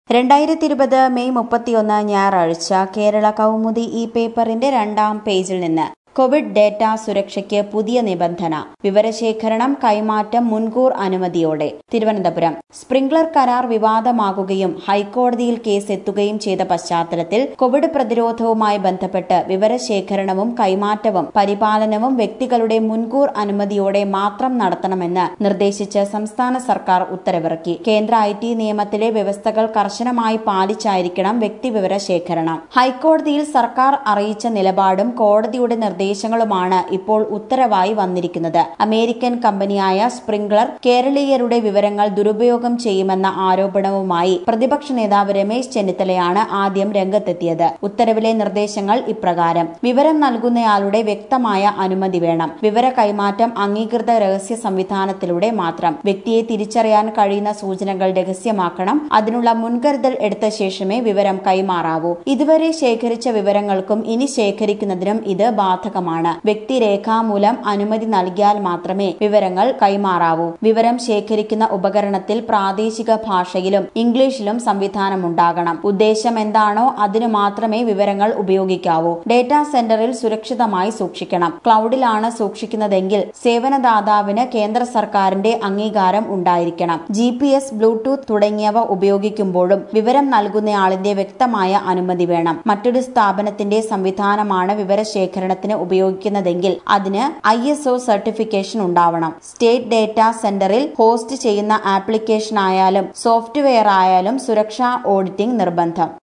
രണ്ടായിരത്തി ഇരുപത് മെയ് മുപ്പത്തിയൊന്ന് ഞായറാഴ്ച കേരള കൗമുദി ഈ പേപ്പറിന്റെ രണ്ടാം പേജിൽ നിന്ന് കോവിഡ് ഡേറ്റ സുരക്ഷയ്ക്ക് പുതിയ നിബന്ധന വിവരശേഖരണം കൈമാറ്റം മുൻകൂർ അനുമതിയോടെ തിരുവനന്തപുരം സ്പ്രിംഗ്ലർ കരാർ വിവാദമാകുകയും ഹൈക്കോടതിയിൽ കേസ് എത്തുകയും ചെയ്ത പശ്ചാത്തലത്തിൽ കോവിഡ് പ്രതിരോധവുമായി ബന്ധപ്പെട്ട് വിവരശേഖരണവും കൈമാറ്റവും പരിപാലനവും വ്യക്തികളുടെ മുൻകൂർ അനുമതിയോടെ മാത്രം നടത്തണമെന്ന് നിർദ്ദേശിച്ച് സംസ്ഥാന സർക്കാർ ഉത്തരവിറക്കി കേന്ദ്ര ഐ ടി നിയമത്തിലെ വ്യവസ്ഥകൾ കർശനമായി പാലിച്ചായിരിക്കണം വ്യക്തിവിവര ശേഖരണം ഹൈക്കോടതിയിൽ സർക്കാർ അറിയിച്ച നിലപാടും കോടതിയുടെ നിർദ്ദേശങ്ങളുമാണ് ഇപ്പോൾ ഉത്തരവായി വന്നിരിക്കുന്നത് അമേരിക്കൻ കമ്പനിയായ സ്പ്രിംഗ്ലർ കേരളീയരുടെ വിവരങ്ങൾ ദുരുപയോഗം ചെയ്യുമെന്ന ആരോപണവുമായി പ്രതിപക്ഷ നേതാവ് രമേശ് ചെന്നിത്തലയാണ് ആദ്യം രംഗത്തെത്തിയത് ഉത്തരവിലെ നിർദ്ദേശങ്ങൾ ഇപ്രകാരം വിവരം നൽകുന്നയാളുടെ വ്യക്തമായ അനുമതി വേണം വിവര കൈമാറ്റം അംഗീകൃത രഹസ്യ സംവിധാനത്തിലൂടെ മാത്രം വ്യക്തിയെ തിരിച്ചറിയാൻ കഴിയുന്ന സൂചനകൾ രഹസ്യമാക്കണം അതിനുള്ള മുൻകരുതൽ എടുത്ത ശേഷമേ വിവരം കൈമാറാവൂ ഇതുവരെ ശേഖരിച്ച വിവരങ്ങൾക്കും ഇനി ശേഖരിക്കുന്നതിനും ഇത് ബാധകമാണ് വ്യക്തി രേഖാമൂലം അനുമതി നൽകിയാൽ മാത്രമേ വിവരങ്ങൾ കൈമാറാവൂ വിവരം ശേഖരിക്കുന്ന ഉപകരണത്തിൽ പ്രാദേശിക ഭാഷയിലും ഇംഗ്ലീഷിലും സംവിധാനം ഉണ്ടാകണം ഉദ്ദേശം എന്താണോ അതിനു മാത്രമേ വിവരങ്ങൾ ഉപയോഗിക്കാവൂ ഡേറ്റാ സെന്ററിൽ സുരക്ഷിതമായി സൂക്ഷിക്കണം ക്ലൗഡിലാണ് സൂക്ഷിക്കുന്നതെങ്കിൽ സേവനദാതാവിന് കേന്ദ്ര സർക്കാരിന്റെ അംഗീകാരം ഉണ്ടായിരിക്കണം ജി പി എസ് ബ്ലൂടൂത്ത് തുടങ്ങിയവ ഉപയോഗിക്കുമ്പോഴും വിവരം നൽകുന്നയാളിന്റെ വ്യക്തമായ അനുമതി വേണം മറ്റൊരു സ്ഥാപനത്തിന്റെ സംവിധാനമാണ് വിവരശേഖരണത്തിന് ഉപയോഗിക്കുന്നതെങ്കിൽ അതിന് ഐ എസ് ഒ സർട്ടിഫിക്കേഷൻ ഉണ്ടാവണം സ്റ്റേറ്റ് ഡേറ്റാ സെന്ററിൽ ഹോസ്റ്റ് ചെയ്യുന്ന ആപ്ലിക്കേഷൻ ആയാലും സോഫ്റ്റ്വെയർ ആയാലും സുരക്ഷാ ഓഡിറ്റിംഗ് നിർബന്ധം